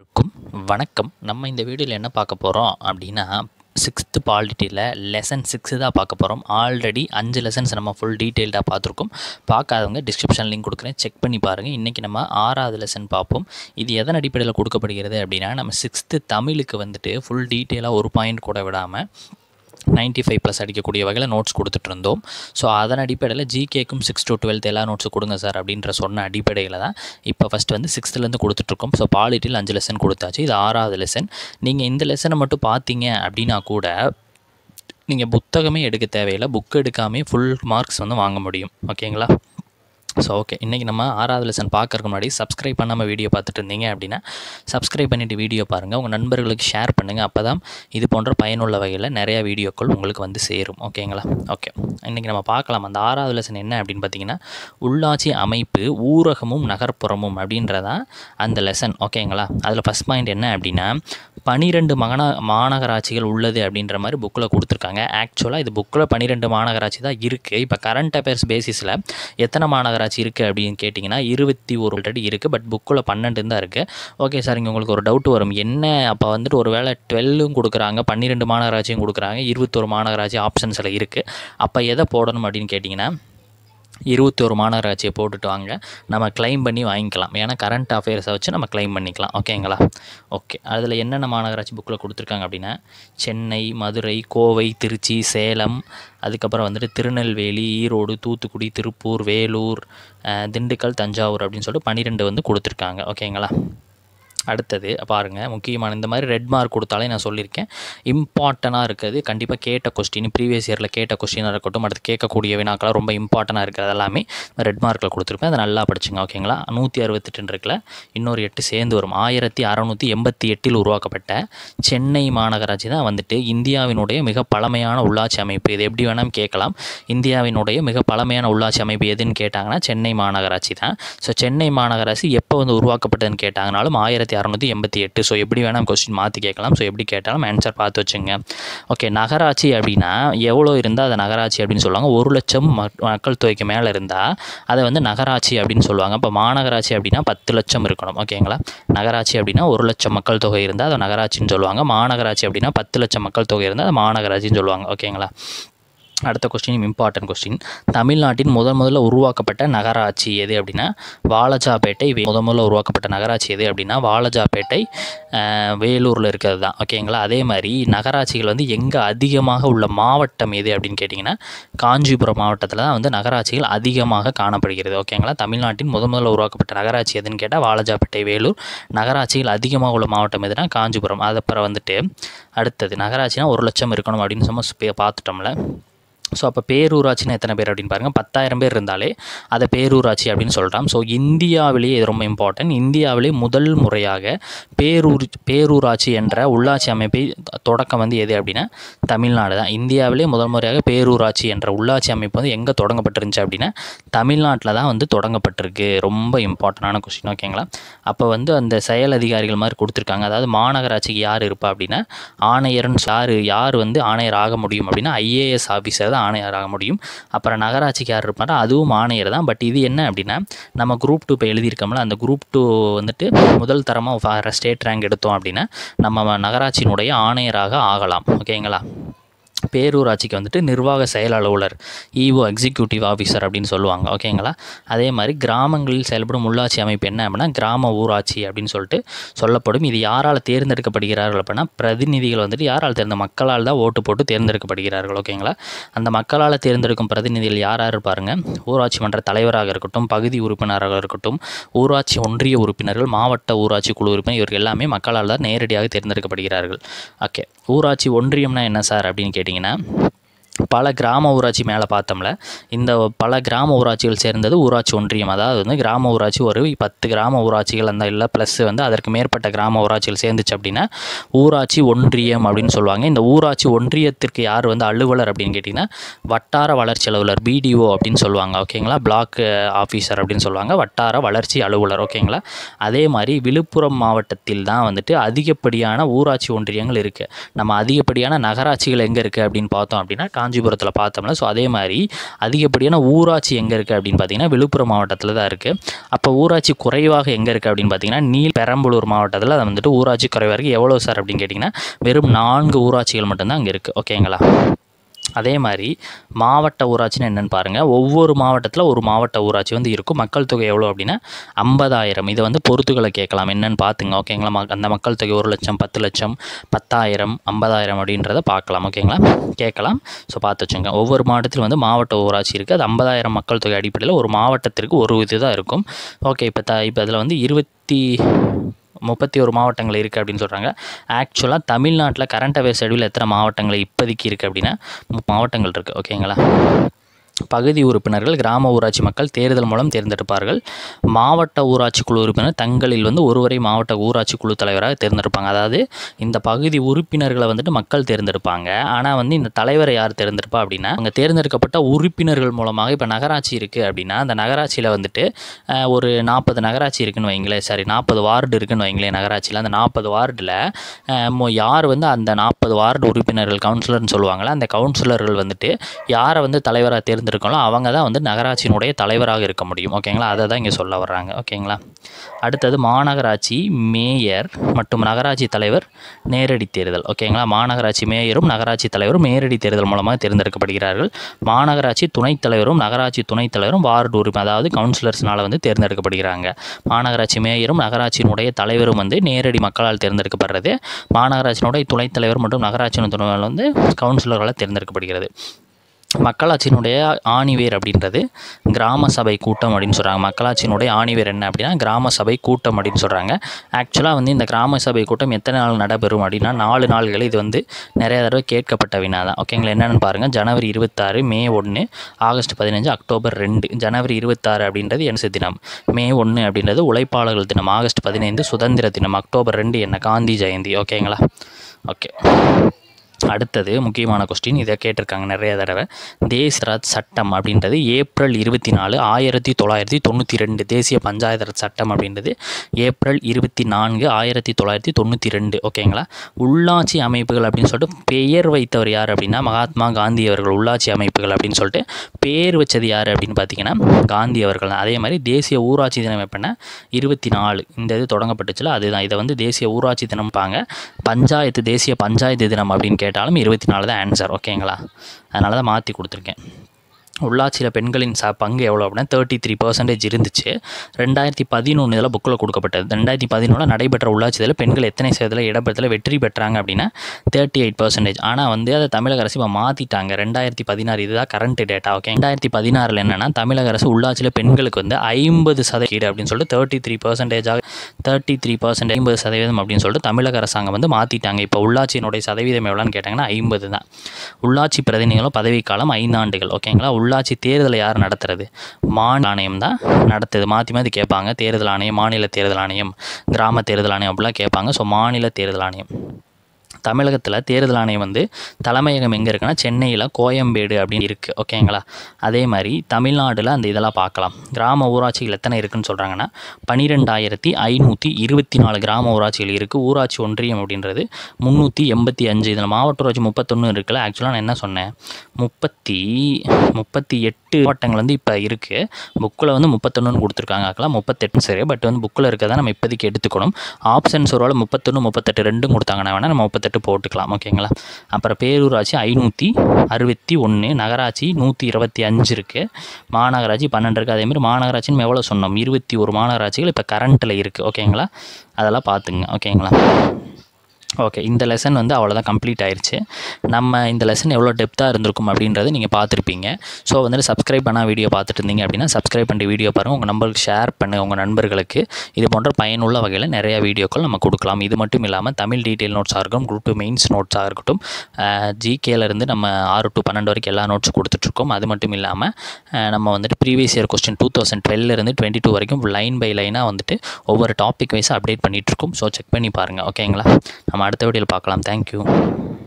அனைவருக்கும் வணக்கம் நம்ம இந்த வீடியோவில் என்ன பார்க்க போகிறோம் அப்படின்னா சிக்ஸ்த்து பாலிட்டியில் லெசன் சிக்ஸு தான் பார்க்க போகிறோம் ஆல்ரெடி அஞ்சு லெசன்ஸ் நம்ம ஃபுல் டீட்டெயில்டாக பார்த்துருக்கோம் பார்க்காதவங்க டிஸ்கிரிப்ஷன் லிங்க் கொடுக்குறேன் செக் பண்ணி பாருங்கள் இன்றைக்கி நம்ம ஆறாவது லெசன் பார்ப்போம் இது எதன் அடிப்படையில் கொடுக்கப்படுகிறது அப்படின்னா நம்ம சிக்ஸ்த்து தமிழுக்கு வந்துட்டு ஃபுல் டீட்டெயிலாக ஒரு பாயிண்ட் கூட விடாமல் 95 ஃபைவ் ப்ளஸ் அடிக்கக்கூடிய வகையில் நோட்ஸ் கொடுத்துட்டு இருந்தோம் ஸோ அதன் அடிப்படையில் ஜிகேக்கும் சிக்ஸ் to டுவெல்த் எல்லா நோட்ஸும் கொடுங்க சார் அப்படின்ற சொன்ன அடிப்படையில் தான் இப்போ ஃபஸ்ட் வந்து சிக்ஸ்த்துலேருந்து கொடுத்துட்ருக்கோம் ஸோ பாலிட்டியில் அஞ்சு லெசன் கொடுத்தாச்சு இது ஆறாவது லெசன் நீங்கள் இந்த லெசனை மட்டும் பார்த்தீங்க அப்படின்னா கூட நீங்கள் புத்தகமே எடுக்க தேவையில்லை புக் எடுக்காமே ஃபுல் மார்க்ஸ் வந்து வாங்க முடியும் ஓகேங்களா ஸோ ஓகே இன்றைக்கி நம்ம ஆறாவது லெசன் பார்க்கறதுக்கு முன்னாடி சப்ஸ்கிரைப் பண்ணாமல் வீடியோ பார்த்துட்டு இருந்தீங்க அப்படின்னா சப்ஸ்கிரைப் பண்ணிவிட்டு வீடியோ பாருங்கள் உங்கள் நண்பர்களுக்கு ஷேர் பண்ணுங்கள் அப்போ தான் இது போன்ற பயனுள்ள வகையில் நிறையா வீடியோக்கள் உங்களுக்கு வந்து சேரும் ஓகேங்களா ஓகே இன்றைக்கி நம்ம பார்க்கலாம் அந்த ஆறாவது லெசன் என்ன அப்படின்னு பார்த்தீங்கன்னா உள்ளாட்சி அமைப்பு ஊரகமும் நகர்ப்புறமும் அப்படின்றதான் அந்த லெசன் ஓகேங்களா அதில் ஃபஸ்ட் பாயிண்ட் என்ன அப்படின்னா பனிரெண்டு மகனா மாநகராட்சிகள் உள்ளது அப்படின்ற மாதிரி புக்கில் கொடுத்துருக்காங்க ஆக்சுவலாக இது புக்கில் பன்னிரெண்டு மாநகராட்சி தான் இருக்குது இப்போ கரண்ட் அஃபேர்ஸ் பேசிஸில் எத்தனை மாநகராட்சி இருக்குது அப்படின்னு கேட்டிங்கன்னா இருபத்தி ஒரு ஆல்ரெடி இருக்குது பட் புக்கில் பன்னெண்டு தான் இருக்குது ஓகே சார் இங்கே உங்களுக்கு ஒரு டவுட் வரும் என்ன அப்போ வந்துட்டு ஒரு வேளை டுவெல்லும் கொடுக்குறாங்க பன்னிரெண்டு மாநகராட்சியும் கொடுக்குறாங்க இருபத்தொரு மாநகராட்சி ஆப்ஷன்ஸில் இருக்குது அப்போ எதை போடணும் அப்படின்னு கேட்டிங்கன்னா இருபத்தோரு மாநகராட்சியை போட்டுட்டு வாங்க நம்ம க்ளைம் பண்ணி வாங்கிக்கலாம் ஏன்னா கரண்ட் அஃபேர்ஸை வச்சு நம்ம க்ளைம் பண்ணிக்கலாம் ஓகேங்களா ஓகே அதில் என்னென்ன மாநகராட்சி புக்கில் கொடுத்துருக்காங்க அப்படின்னா சென்னை மதுரை கோவை திருச்சி சேலம் அதுக்கப்புறம் வந்துட்டு திருநெல்வேலி ஈரோடு தூத்துக்குடி திருப்பூர் வேலூர் அஹ், திண்டுக்கல் தஞ்சாவூர் அப்படின்னு சொல்லிட்டு பன்னிரெண்டு வந்து கொடுத்துருக்காங்க ஓகேங்களா அடுத்தது பாருங்கள் முக்கியமான இந்த மாதிரி ரெட் மார்க் கொடுத்தாலே நான் சொல்லியிருக்கேன் இம்பார்ட்டண்ட்டாக இருக்குது கண்டிப்பாக கேட்ட கொஸ்டின் ப்ரீவியஸ் இயரில் கேட்ட கொஸ்டினாக இருக்கட்டும் அடுத்து கேட்கக்கூடிய வினாக்களாக ரொம்ப இம்பார்ட்டண்ட்டாக இருக்கிறது எல்லாமே ரெட் மார்க்கில் கொடுத்துருப்பேன் அதை நல்லா படிச்சுங்க ஓகேங்களா நூற்றி அறுபத்தெட்டுன்னு இருக்குல்ல இன்னொரு எட்டு சேர்ந்து வரும் ஆயிரத்தி அறநூற்றி எண்பத்தி எட்டில் உருவாக்கப்பட்ட சென்னை மாநகராட்சி தான் வந்துட்டு இந்தியாவினுடைய மிக பழமையான உள்ளாட்சி அமைப்பு இது எப்படி வேணாலும் கேட்கலாம் இந்தியாவினுடைய மிக பழமையான உள்ளாட்சி அமைப்பு எதுன்னு கேட்டாங்கன்னா சென்னை மாநகராட்சி தான் ஸோ சென்னை மாநகராட்சி எப்போ வந்து உருவாக்கப்பட்டதுன்னு கேட்டாங்கனாலும் ஆயிரத்தி அறநூற்றி எண்பத்தி எட்டு ஸோ எப்படி வேணால் கொஸ்டின் மாற்றி கேட்கலாம் ஸோ எப்படி கேட்டாலும் ஆன்சர் பார்த்து வச்சுங்க ஓகே நகராட்சி அப்படின்னா எவ்வளோ இருந்தால் அதை நகராட்சி அப்படின்னு சொல்லுவாங்க ஒரு லட்சம் மக்- மக்கள் தொகைக்கு மேலே இருந்தால் அதை வந்து நகராட்சி அப்படின்னு சொல்லுவாங்க இப்போ மாநகராட்சி அப்படின்னா பத்து லட்சம் இருக்கணும் ஓகேங்களா நகராட்சி அப்படின்னா ஒரு லட்சம் மக்கள் தொகை இருந்தால் அதை நகராட்சின்னு சொல்லுவாங்க மாநகராட்சி அப்படின்னா பத்து லட்சம் மக்கள் தொகை இருந்தால் அதை மாநகராட்சின்னு சொல்லுவாங்க ஓகேங்களா அடுத்த கொஸ்டின் இம்பார்ட்டன்ட் கொஸ்டின் தமிழ்நாட்டின் முதல் முதல்ல உருவாக்கப்பட்ட நகராட்சி எது அப்படின்னா வாலஜாபேட்டை வே- முதல் முதல்ல உருவாக்கப்பட்ட நகராட்சி எது அப்படின்னா வாலஜாபேட்டை அஹ், வேலூரில் இருக்கிறது தான் ஓகேங்களா அதே மாதிரி நகராட்சிகள் வந்து எங்கே அதிகமாக உள்ள மாவட்டம் எது அப்படின்னு கேட்டிங்கன்னா காஞ்சிபுரம் மாவட்டத்தில் தான் வந்து நகராட்சிகள் அதிகமாக காணப்படுகிறது ஓகேங்களா தமிழ்நாட்டின் முதல் முதல்ல உருவாக்கப்பட்ட நகராட்சி எதுன்னு கேட்டால் வாலஜாபேட்டை வேலூர் நகராட்சிகள் அதிகமாக உள்ள மாவட்டம் எதுனா காஞ்சிபுரம் அது அப்புறம் வந்துட்டு அடுத்தது நகராட்சினா ஒரு லட்சம் இருக்கணும் அப்படின்னு சொல்லி பார்த்துட்டோம்ல ஸோ அப்போ பேரூராட்சினா எத்தனை பேர் அப்படின்னு பாருங்கள் பத்தாயிரம் பேர் இருந்தாலே அதை பேரூராட்சி அப்படின்னு சொல்கிறோம் ஸோ இந்தியாவிலேயே இது ரொம்ப இம்பார்ட்டன்ட் இந்தியாவிலே முதல் முறையாக பேரூர் பேரூராட்சி என்ற உள்ளாட்சி அமைப்பை தொடக்கம் வந்து எது அப்படின்னா தமிழ்நாடு தான் இந்தியாவிலே முதல் முறையாக பேரூராட்சி என்ற உள்ளாட்சி அமைப்பு வந்து எங்கே தொடங்கப்பட்டிருந்துச்சு அப்படின்னா தமிழ்நாட்டில் தான் வந்து தொடங்கப்பட்டிருக்கு ரொம்ப இம்பார்ட்டண்டான கொஸ்டின் ஓகேங்களா அப்போ வந்து அந்த செயல் அதிகாரிகள் மாதிரி கொடுத்துருக்காங்க அதாவது மாநகராட்சிக்கு யார் இருப்பா அப்படின்னா ஆணையர்னு யார் யார் வந்து ஆணையர் ஆக முடியும் அப்படின்னா ஐஏஎஸ் ஆஃபீஸர் தான் ஆணையர் ஆக முடியும் அப்புறம் நகராட்சிக்கு யார் இருப்பாரோ அதுவும் ஆணையர் தான் பட் இது என்ன அப்படின்னா நம்ம குரூப் டூ இப்போ எழுதியிருக்கோம்ல அந்த குரூப் டூ வந்துட்டு முதல் தரமாக ஸ்டேட் ரேங்க் எடுத்தோம் அப்படின்னா நம்ம நகராட்சியினுடைய ஆணையராக ஆகலாம் ஓகேங்களா பேரூராட்சிக்கு வந்துட்டு நிர்வாக செயல் அலுவலர் இஓ எக்ஸிக்யூட்டிவ் ஆஃபீஸர் அப்படின்னு சொல்லுவாங்க ஓகேங்களா அதே மாதிரி கிராமங்களில் செயல்படும் உள்ளாட்சி அமைப்பு என்ன அப்படின்னா கிராம ஊராட்சி அப்படின்னு சொல்லிட்டு சொல்லப்படும் இது யாரால் தேர்ந்தெடுக்கப்படுகிறார்கள் அப்படின்னா பிரதிநிதிகள் வந்துட்டு யாரால் தேர்ந்த மக்களால் தான் ஓட்டு போட்டு தேர்ந்தெடுக்கப்படுகிறார்கள் ஓகேங்களா அந்த மக்களால் தேர்ந்தெடுக்கும் பிரதிநிதிகள் யார் யார் இருப்பாருங்க ஊராட்சி மன்ற தலைவராக இருக்கட்டும் பகுதி உறுப்பினராக இருக்கட்டும் ஊராட்சி ஒன்றிய உறுப்பினர்கள் மாவட்ட ஊராட்சி குழு உறுப்பினர் இவர்கள் எல்லாமே மக்களால் தான் நேரடியாக தேர்ந்தெடுக்கப்படுகிறார்கள் ஓகே ஊராட்சி ஒன்றியம்னா என்ன சார் அப்படின்னு கேட்டிங்கன்னா பல கிராம ஊராட்சி மேலே பார்த்தோம்ல இந்த பல கிராம ஊராட்சிகள் சேர்ந்தது ஊராட்சி ஒன்றியம் அதாவது வந்து கிராம ஊராட்சி ஒரு பத்து கிராம ஊராட்சிகள் அந்த இல்லை ப்ளஸ் வந்து அதற்கு மேற்பட்ட கிராம ஊராட்சிகள் சேர்ந்துச்சு அப்படின்னா ஊராட்சி ஒன்றியம் அப்படின்னு சொல்லுவாங்க இந்த ஊராட்சி ஒன்றியத்திற்கு யார் வந்து அலுவலர் அப்படின்னு கேட்டிங்கன்னா வட்டார வளர்ச்சி அலுவலர் பிடிஓ அப்படின்னு சொல்லுவாங்க ஓகேங்களா பிளாக் ஆஃபீஸர் அப்படின்னு சொல்லுவாங்க வட்டார வளர்ச்சி அலுவலர் ஓகேங்களா அதே மாதிரி விழுப்புரம் மாவட்டத்தில் தான் வந்துட்டு அதிகப்படியான ஊராட்சி ஒன்றியங்கள் இருக்குது நம்ம அதிகப்படியான நகராட்சிகள் எங்கே இருக்குது அப்படின்னு பார்த்தோம் அப்படின்னா காஞ்சிபுரத்தில் பார்த்தோம்ல ஸோ அதே மாதிரி அதிகப்படியான ஊராட்சி எங்கே இருக்குது அப்படின்னு பார்த்தீங்கன்னா விழுப்புரம் மாவட்டத்தில் தான் இருக்குது அப்போ ஊராட்சி குறைவாக எங்கே இருக்குது அப்படின்னு பார்த்தீங்கன்னா நீல் பெரம்பலூர் மாவட்டத்தில் அது வந்துட்டு ஊராட்சி குறைவாக இருக்குது எவ்வளோ சார் அப்படின்னு கேட்டிங்கன்னா வெறும் நான்கு ஊராட்சிகள் மட்டும்தான் அங்கே இருக்குது ஓகேங்களா அதே மாதிரி மாவட்ட ஊராட்சின்னு என்னென்னு பாருங்கள் ஒவ்வொரு மாவட்டத்தில் ஒரு மாவட்ட ஊராட்சி வந்து இருக்கும் மக்கள் தொகை எவ்வளோ அப்படின்னா ஐம்பதாயிரம் இதை வந்து பொறுத்துக்களை கேட்கலாம் என்னென்னு பார்த்துங்க ஓகேங்களா ம- அந்த மக்கள் தொகை ஒரு லட்சம் பத்து லட்சம் பத்தாயிரம் ஐம்பதாயிரம் அப்படின்றத பார்க்கலாம் ஓகேங்களா கேட்கலாம் ஸோ பார்த்து வச்சுங்க ஒவ்வொரு மாவட்டத்திலும் வந்து மாவட்ட ஊராட்சி இருக்குது அது ஐம்பதாயிரம் மக்கள் தொகை அடிப்படையில் ஒரு மாவட்டத்திற்கு ஒரு இது தான் இருக்கும் ஓகே இப்போ த இப்போ அதில் வந்து இருபத்தி முப்பத்தி ஒரு மாவட்டங்கள் இருக்குது அப்படின்னு சொல்கிறாங்க ஆக்சுவலாக தமிழ்நாட்டில் கரண்ட் அஃபேர்ஸ் ஷெடியூல் எத்தனை மாவட்டங்கள் இப்போதைக்கு இருக்குது அப்படின்னா முப்பது மாவட்டங்கள் இருக்குது ஓகேங்களா பகுதி உறுப்பினர்கள் கிராம ஊராட்சி மக்கள் தேர்தல் மூலம் தேர்ந்தெடுப்பார்கள் மாவட்ட ஊராட்சி குழு உறுப்பினர் தங்களில் வந்து ஒருவரை மாவட்ட ஊராட்சி குழு தலைவராக தேர்ந்தெடுப்பாங்க அதாவது இந்த பகுதி உறுப்பினர்களை வந்துட்டு மக்கள் தேர்ந்தெடுப்பாங்க ஆனால் வந்து இந்த தலைவரை யார் தேர்ந்தெடுப்பா அப்படின்னா அவங்க தேர்ந்தெடுக்கப்பட்ட உறுப்பினர்கள் மூலமாக இப்போ நகராட்சி இருக்குது அப்படின்னா அந்த நகராட்சியில் வந்துட்டு அஹ், ஒரு நாற்பது நகராட்சி இருக்குன்னு வைங்களேன் சாரி நாற்பது வார்டு இருக்குன்னு வைங்களேன் நகராட்சியில் அந்த நாற்பது வார்டில் யார் வந்து அந்த நாற்பது வார்டு உறுப்பினர்கள் கவுன்சிலர்னு சொல்லுவாங்களே அந்த கவுன்சிலர்கள் வந்துட்டு யாரை வந்து தலைவராக தேர்ந்தெடுக்கணும் அவங்க தான் வந்து நகராட்சியினுடைய தலைவராக இருக்க முடியும் ஓகேங்களா அதை தான் இங்கே சொல்ல வர்றாங்க ஓகேங்களா அடுத்தது மாநகராட்சி மேயர் மற்றும் நகராட்சி தலைவர் நேரடி தேர்தல் ஓகேங்களா மாநகராட்சி மேயரும் நகராட்சி தலைவரும் நேரடி தேர்தல் மூலமாக தேர்ந்தெடுக்கப்படுகிறார்கள் மாநகராட்சி துணைத் தலைவரும் நகராட்சி துணைத் தலைவரும் வார்டு உறுப்பு அதாவது கவுன்சிலர்ஸ்னால வந்து தேர்ந்தெடுக்கப்படுகிறாங்க மாநகராட்சி மேயரும் நகராட்சியினுடைய தலைவரும் வந்து நேரடி மக்களால் தேர்ந்தெடுக்கப்படுறது மாநகராட்சியினுடைய துணைத் தலைவர் மற்றும் நகராட்சியின் துணைவர் வந்து கவுன்சிலர்களால் தேர்ந்தெடுக்கப்படுகிறது மக்களாட்சியினுடைய ஆணிவேர் அப்படின்றது கிராம சபை கூட்டம் அப்படின்னு சொல்கிறாங்க மக்களாட்சியினுடைய ஆணிவேர் என்ன அப்படின்னா கிராம சபை கூட்டம் அப்படின்னு சொல்கிறாங்க ஆக்சுவலாக வந்து இந்த கிராம சபை கூட்டம் எத்தனை நாள் நடைபெறும் அப்படின்னா நாலு நாள்கள் இது வந்து நிறைய தடவை கேட்கப்பட்ட வினா தான் ஓகேங்களா என்னென்னு பாருங்கள் ஜனவரி இருபத்தாறு மே ஒன்று ஆகஸ்ட் பதினஞ்சு அக்டோபர் ரெண்டு ஜனவரி இருபத்தாறு அப்படின்றது என்சு தினம் மே ஒன்று அப்படின்றது உழைப்பாளர்கள் தினம் ஆகஸ்ட் பதினைந்து சுதந்திர தினம் அக்டோபர் ரெண்டு என்ன காந்தி ஜெயந்தி ஓகேங்களா ஓகே அடுத்தது முக்கியமான கொஸ்டின் இதை கேட்டிருக்காங்க நிறைய தடவை தேசியராஜ் சட்டம் அப்படின்றது ஏப்ரல் இருபத்தி நாலு ஆயிரத்தி தொள்ளாயிரத்தி தொண்ணூற்றி ரெண்டு தேசிய பஞ்சாயத்து ராஜ் சட்டம் அப்படின்றது ஏப்ரல் இருபத்தி நான்கு ஆயிரத்தி தொள்ளாயிரத்தி தொண்ணூற்றி ரெண்டு ஓகேங்களா உள்ளாட்சி அமைப்புகள் அப்படின்னு சொல்லிட்டு பெயர் வைத்தவர் யார் அப்படின்னா மகாத்மா காந்தி அவர்கள் உள்ளாட்சி அமைப்புகள் அப்படின்னு சொல்லிட்டு பேர் வச்சது யார் அப்படின்னு பார்த்தீங்கன்னா காந்தி அவர்கள் தான் அதே மாதிரி தேசிய ஊராட்சி தினம் எப்படின்னா இருபத்தி நாலு இந்த இது தொடங்கப்பட்டுச்சுல அதுதான் இதை வந்து தேசிய ஊராட்சி தினம்பாங்க பஞ்சாயத்து தேசிய பஞ்சாயத்து தினம் அப்படின்னு கேட்டாலும் இருபத்தி நாலு தான் ஆன்சர் ஓகேங்களா அதனால தான் மாற்றி கொடுத்துருக்கேன் உள்ளாட்சியில் பெண்களின் ச பங்கு எவ்வளோ அப்படின்னா தேர்ட்டி த்ரீ பர்சன்டேஜ் இருந்துச்சு ரெண்டாயிரத்தி பதினொன்று இதில் புக்கில் கொடுக்கப்பட்டது ரெண்டாயிரத்தி பதினொன்றில் நடைபெற்ற உள்ளாட்சி இதில் பெண்கள் எத்தனை சதவீதத்தில் இடம்பெறத்தில் வெற்றி பெற்றாங்க அப்படின்னா தேர்ட்டி எயிட் பர்சன்டேஜ் ஆனால் வந்து அதை தமிழக அரசு இப்போ மாற்றிட்டாங்க ரெண்டாயிரத்தி பதினாறு இதுதான் கரண்ட் டேட்டா ஓகே ரெண்டாயிரத்தி பதினாறில் என்னென்னா தமிழக அரசு உள்ளாட்சியில் பெண்களுக்கு வந்து ஐம்பது சதவீடு அப்படின்னு சொல்லிட்டு தேர்ட்டி த்ரீ பர்சன்டேஜாக தேர்ட்டி த்ரீ பர்சன்ட் ஐம்பது சதவீதம் அப்படின்னு சொல்லிட்டு தமிழக அரசாங்கம் வந்து மாற்றிட்டாங்க இப்போ உள்ளாட்சியினுடைய சதவீதம் எவ்வளோன்னு கேட்டாங்கன்னா ஐம்பது தான் உள்ளாட்சி பிரதிநிதிகளும் பதவிக்காலம் ஐந்தாண்டுகள் ஓகேங்களா உள்ளாட்சி தேர்தலை யார் நடத்துறது மாநில ஆணையம் தான் நடத்துது மாற்றி மாற்றி கேட்பாங்க தேர்தல் ஆணையம் மாநில தேர்தல் ஆணையம் கிராம தேர்தல் ஆணையம் அப்படிலாம் கேட்பாங்க ஸோ மாநில தேர்தல் ஆணையம் தமிழகத்தில் தேர்தல் ஆணையம் வந்து தலைமையகம் எங்கே இருக்குன்னா சென்னையில் கோயம்பேடு அப்படின்னு இருக்குது ஓகேங்களா அதே மாதிரி தமிழ்நாட்டில் அந்த இதெல்லாம் பார்க்கலாம் கிராம ஊராட்சிகள் எத்தனை இருக்குன்னு சொல்கிறாங்கன்னா பன்னிரெண்டாயிரத்தி ஐநூற்றி இருபத்தி நாலு கிராம ஊராட்சிகள் இருக்குது ஊராட்சி ஒன்றியம் அப்படின்றது முந்நூற்றி எண்பத்தி அஞ்சு இதில் மாவட்ட ஊராட்சி முப்பத்தொன்று இருக்குல்ல ஆக்சுவலாக நான் என்ன சொன்னேன் முப்பத்தி முப்பத்தி எட்டு மாவட்டங்கள் வந்து இப்போ இருக்குது புக்கில் வந்து முப்பத்தொன்றுன்னு கொடுத்துருக்காங்க ஆக்கலாம் முப்பத்தெட்டு சரி பட் வந்து புக்கில் இருக்கிறத நம்ம இப்போதைக்கு எடுத்துக்கணும் ஆப்ஷன்ஸ் ஒரு வேளை முப்பத்தொன்று முப்பத்தெட்டு ரெண்டும் கொடுத்தாங்கன்னா வேணால் நம்ம முப்பத்தெட்டு போட்டுக்கலாம் ஓகேங்களா அப்புறம் பேரூராட்சி ஐநூற்றி அறுபத்தி ஒன்று நகராட்சி நூற்றி இருபத்தி அஞ்சு இருக்குது மாநகராட்சி பன்னெண்டு இருக்குது அதேமாதிரி மாநகராட்சின்னு எவ்வளோ சொன்னோம் இருபத்தி ஒரு மாநகராட்சிகள் இப்போ கரண்ட்டில் இருக்குது ஓகேங்களா அதெல்லாம் பார்த்துங்க ஓகேங்களா ஓகே இந்த லெசன் வந்து அவ்வளோதான் கம்ப்ளீட் ஆயிருச்சு நம்ம இந்த லெசன் எவ்வளோ டெப்த்தாக இருந்திருக்கும் அப்படின்றத நீங்கள் பார்த்துருப்பீங்க ஸோ வந்துட்டு சப்ஸ்கிரைப் பண்ணால் வீடியோ பார்த்துட்டு இருந்தீங்க அப்படின்னா சப்ஸ்கிரைப் பண்ணி வீடியோ பாருங்கள் உங்கள் நம்பருக்கு ஷேர் பண்ணு உங்கள் நண்பர்களுக்கு இது போன்ற பயனுள்ள வகையில் நிறைய வீடியோக்கள் நம்ம கொடுக்கலாம் இது மட்டும் இல்லாமல் தமிழ் டீட்டெயில் நோட்ஸாக இருக்கட்டும் குரூப் டூ மெயின்ஸ் நோட்ஸாக இருக்கட்டும் ஜிகேலேருந்து நம்ம ஆறு டு பன்னெண்டு வரைக்கும் எல்லா நோட்ஸும் கொடுத்துட்ருக்கோம் அது மட்டும் இல்லாமல் அஹ், நம்ம வந்துட்டு previous year question two thousand டுவெல்லேருந்து டுவெண்ட்டி டூ வரைக்கும் லைன் பை லைனாக வந்துட்டு ஒவ்வொரு டாபிக் வைஸாக அப்டேட் பண்ணிகிட்ருக்கோம் ஸோ செக் பண்ணி பாருங்கள் ஓகேங்களா நம்ம அடுத்த வீடியோவில் பார்க்கலாம் தேங்க்யூ